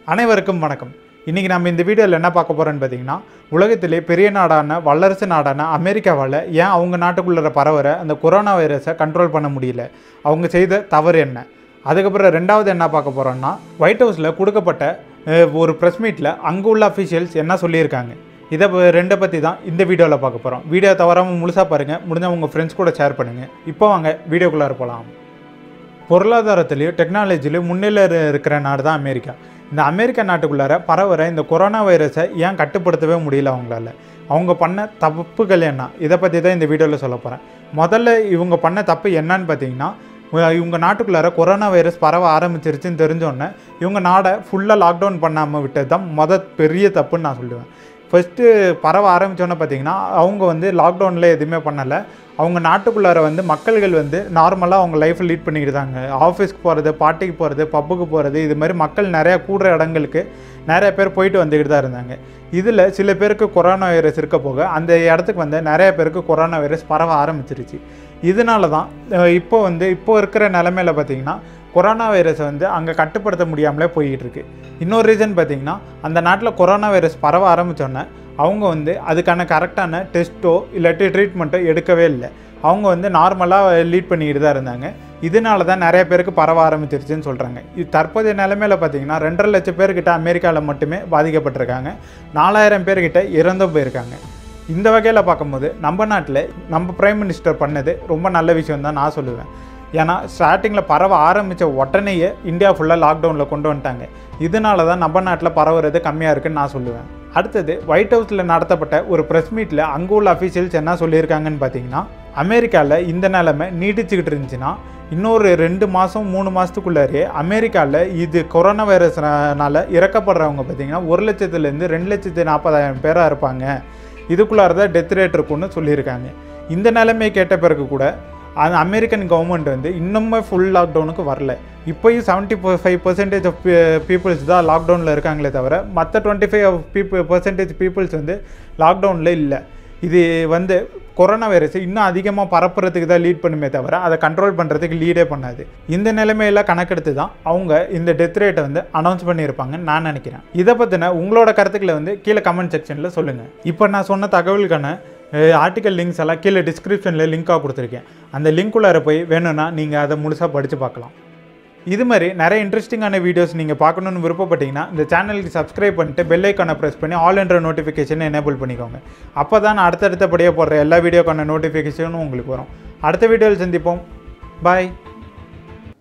அனைவருக்கும் வணக்கம் இன்றைக்கி நம்ம இந்த வீடியோவில் என்ன பார்க்க போகிறோன்னு பார்த்தீங்கன்னா உலகத்திலே பெரிய நாடான வல்லரசு நாடான அமெரிக்காவால் ஏன் அவங்க நாட்டுக்குள்ளே பரவுற அந்த கொரோனா வைரஸை கண்ட்ரோல் பண்ண முடியல அவங்க செய்த தவறு என்ன அதுக்கப்புறம் ரெண்டாவது என்ன பார்க்க போகிறோம்னா ஒயிட் ஹவுஸில் கொடுக்கப்பட்ட அஹ், ஒரு ப்ரெஸ் மீட்டில் அங்கே உள்ள அஃபிஷியல்ஸ் என்ன சொல்லியிருக்காங்க இதை ப- ரெண்டை பற்றி தான் இந்த வீடியோவில் பார்க்க போகிறோம் வீடியோ தவறாமல் முழுசாக பாருங்கள் முடிஞ்ச உங்கள் ஃப்ரெண்ட்ஸ் கூட ஷேர் பண்ணுங்கள் இப்போ வாங்க வீடியோக்குள்ளார போகலாம் பொருளாதாரத்திலையும் டெக்னாலஜிலையும் முன்னிலை இரு- இருக்கிற நாடு தான் அமெரிக்கா இந்த அமெரிக்கா நாட்டுக்குள்ளார பரவுற இந்த கொரோனா வைரஸை ஏன் கட்டுப்படுத்தவே முடியல அவங்களால அவங்க பண்ண தப்புகள் என்ன இதை பற்றி தான் இந்த வீடியோவில் சொல்ல போகிறேன் முதல்ல இவங்க பண்ண தப்பு என்னன்னு பார்த்தீங்கன்னா உ- இவங்க நாட்டுக்குள்ளார கொரோனா வைரஸ் பரவ ஆரம்பிச்சிருச்சுன்னு தெரிஞ்சோடனே இவங்க நாடை ஃபுல்லாக லாக்டவுன் பண்ணாமல் விட்டது தான் மொதல் பெரிய தப்புன்னு நான் சொல்லுவேன் ஃபஸ்ட்டு பரவ ஆரம்பித்தோன்னே பார்த்தீங்கன்னா அவங்க வந்து லாக்டவுனில் எதுவுமே பண்ணலை அவங்க நாட்டுக்குள்ளார வந்து மக்கள்கள் வந்து நார்மலாக அவங்க லைஃப்பை லீட் பண்ணிக்கிட்டு தாங்க ஆஃபீஸ்க்கு போகிறது பார்ட்டிக்கு போகிறது பப்புக்கு போகிறது இது மாதிரி மக்கள் நிறையா கூடுற இடங்களுக்கு நிறைய பேர் போயிட்டு வந்துக்கிட்டு தான் இருந்தாங்க இதில் சில பேருக்கு கொரோனா வைரஸ் இருக்க போக அந்த இடத்துக்கு வந்து நிறைய பேருக்கு கொரோனா வைரஸ் பரவ ஆரம்பிச்சிருச்சு இதனால தான் அஹ், இப்போ வந்து இப்போ இருக்கிற நிலமையில பார்த்தீங்கன்னா கொரோனா வைரஸை வந்து அங்கே கட்டுப்படுத்த முடியாமலே போய்கிட்டு இருக்கு இன்னொரு ரீசன் பார்த்தீங்கன்னா அந்த நாட்டில் கொரோனா வைரஸ் பரவ ஆரம்பித்தோன்னே அவங்க வந்து அதுக்கான கரெக்டான டெஸ்ட்டோ இல்லாட்டி ட்ரீட்மெண்ட்டோ எடுக்கவே இல்லை அவங்க வந்து நார்மலாக லீட் பண்ணிக்கிட்டு தான் இருந்தாங்க இதனால தான் நிறைய பேருக்கு பரவ ஆரம்பிச்சிருச்சுன்னு சொல்கிறாங்க இது தற்போதைய நிலைமையில பார்த்தீங்கன்னா ரெண்டரை லட்சம் பேர்கிட்ட அமெரிக்காவில் மட்டுமே பாதிக்கப்பட்டிருக்காங்க நாலாயிரம் பேர்கிட்ட இறந்தும் போயிருக்காங்க இந்த வகையில் பார்க்கும்போது நம்ம நாட்டில் நம்ம பிரைம் மினிஸ்டர் பண்ணது ரொம்ப நல்ல விஷயம் தான் நான் சொல்லுவேன் ஏன்னா ஸ்டார்டிங்கில் பரவ ஆரம்பித்த உடனேயே இந்தியா ஃபுல்லாக லாக்டவுனில் கொண்டு வந்துட்டாங்க இதனால தான் நம்ம நாட்டில் பரவுறது கம்மியாக இருக்குன்னு நான் சொல்லுவேன் அடுத்தது ஒயிட் ஹவுஸில் நடத்தப்பட்ட ஒரு ப்ரெஸ் மீட்டில் அங்கே உள்ள அஃபீஷியல்ஸ் என்ன சொல்லியிருக்காங்கன்னு பார்த்தீங்கன்னா அமெரிக்காவில் இந்த நிலைமை நீடிச்சுக்கிட்டு இருந்துச்சுன்னா இன்னொரு ரெண்டு மாதம் மூணு மாதத்துக்குள்ளாரே அமெரிக்காவில் இது கொரோனா வைரஸ்னால இறக்கப்படுறவங்க பார்த்தீங்கன்னா ஒரு லட்சத்துலேருந்து ரெண்டு லட்சத்து நாற்பதாயிரம் பேராக இருப்பாங்க இதுக்குள்ளார தான் டெத் ரேட் இருக்குன்னு சொல்லியிருக்காங்க இந்த நிலைமையை கேட்ட பிறகு கூட அந்த அமெரிக்கன் கவர்மெண்ட் வந்து இன்னுமே ஃபுல் லாக்டவுனுக்கு வரல இப்போயும் seventy five percentage of peoples தான் லாக்டவுனில் இருக்காங்களே தவிர மற்ற twenty five people percentage peoples வந்து லாக்டவுனில் இல்லை இது வந்து கொரோனா வைரஸ் இன்னும் அதிகமாக பரப்புறதுக்கு தான் லீட் பண்ணுமே தவிர அதை கண்ட்ரோல் பண்ணுறதுக்கு லீடே பண்ணாது இந்த நிலைமையில கணக்கெடுத்து தான் அவங்க இந்த டெத் ரேட்டை வந்து அனௌன்ஸ் பண்ணியிருப்பாங்கன்னு நான் நினைக்கிறேன் இதை பற்றின உங்களோட கருத்துக்களை வந்து கீழே கமெண்ட் செக்ஷனில் சொல்லுங்கள் இப்போ நான் சொன்ன தகவலுக்கான ஆர்டிக்கல் லிங்க்ஸ் எல்லாம் கீழே டிஸ்கிரிப்ஷனில் லிங்காக கொடுத்துருக்கேன் அந்த லிங்க் உள்ளார போய் வேணும்னா நீங்கள் அதை முழுசாக படித்து பார்க்கலாம் இது மாதிரி நிறைய இன்ட்ரெஸ்டிங்கான வீடியோஸ் நீங்கள் பார்க்கணுன்னு விருப்பப்பட்டீங்கன்னா இந்த சேனலுக்கு சப்ஸ்கிரைப் பண்ணிட்டு பெல் ஐக்கானை ப்ரெஸ் பண்ணி ஆல் என்ற நோட்டிஃபிகேஷனை எனேபிள் பண்ணிக்கோங்க அப்போ தான் நான் அடுத்தடுத்தபடியாக போடுற எல்லா வீடியோக்கான நோட்டிஃபிகேஷனும் உங்களுக்கு வரும் அடுத்த வீடியோவில் சந்திப்போம் பாய்